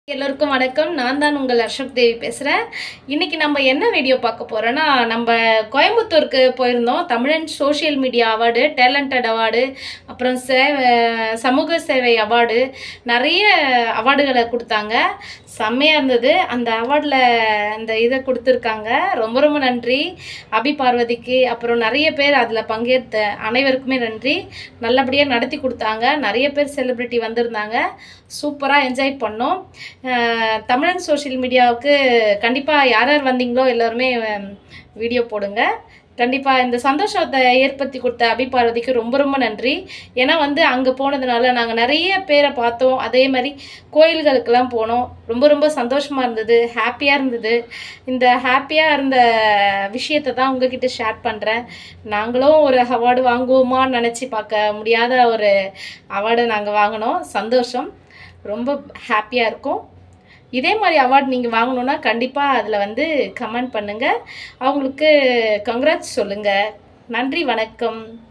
எல்லோருக்கும் வணக்கம் நான் தான் உங்கள் அசோக் தேவி பேசுகிறேன் இன்னைக்கு நம்ம என்ன வீடியோ பார்க்க போகிறோன்னா நம்ம கோயம்புத்தூருக்கு போயிருந்தோம் Tamilan social media award talented award அப்புறம் சேவை சமூக சேவை அவார்டு நிறைய அவார்டுகளை கொடுத்தாங்க செம்மையாக இருந்தது அந்த அவார்டில் இந்த இதை கொடுத்துருக்காங்க ரொம்ப ரொம்ப நன்றி அபி பார்வதிக்கு அப்புறம் நிறைய பேர் அதில் பங்கேற்ற அனைவருக்குமே நன்றி நல்லபடியாக நடத்தி கொடுத்தாங்க நிறைய பேர் செலிப்ரிட்டி வந்திருந்தாங்க சூப்பராக என்ஜாய் பண்ணோம் அஹ் தமிழன் சோஷியல் மீடியாவுக்கு கண்டிப்பாக யார் யார் வந்தீங்களோ எல்லாருமே வீடியோ போடுங்க கண்டிப்பாக இந்த சந்தோஷத்தை ஏற்படுத்தி கொடுத்த அபி பார்வதிக்கு ரொம்ப ரொம்ப நன்றி ஏன்னா வந்து அங்கே போனதுனால நாங்கள் நிறைய பேரை பார்த்தோம் அதே மாதிரி கோயில்களுக்கெல்லாம் போனோம் ரொம்ப ரொம்ப சந்தோஷமாக இருந்தது ஹாப்பியாக இருந்தது இந்த ஹாப்பியாக இருந்த விஷயத்தை தான் உங்ககிட்ட ஷேர் பண்ணுறேன் நாங்களும் ஒரு அவார்டு வாங்குவோமான்னு நினச்சி பார்க்க முடியாத ஒரு அவார்டை நாங்கள் வாங்கினோம் சந்தோஷம் ரொம்ப ஹாப்பியாக இருக்கும் இதே மாதிரி அவார்ட் நீங்கள் வாங்கணுன்னா கண்டிப்பாக அதில் வந்து கமெண்ட் பண்ணுங்கள் அவங்களுக்கு கங்க்ராட்ஸ் சொல்லுங்கள் நன்றி வணக்கம்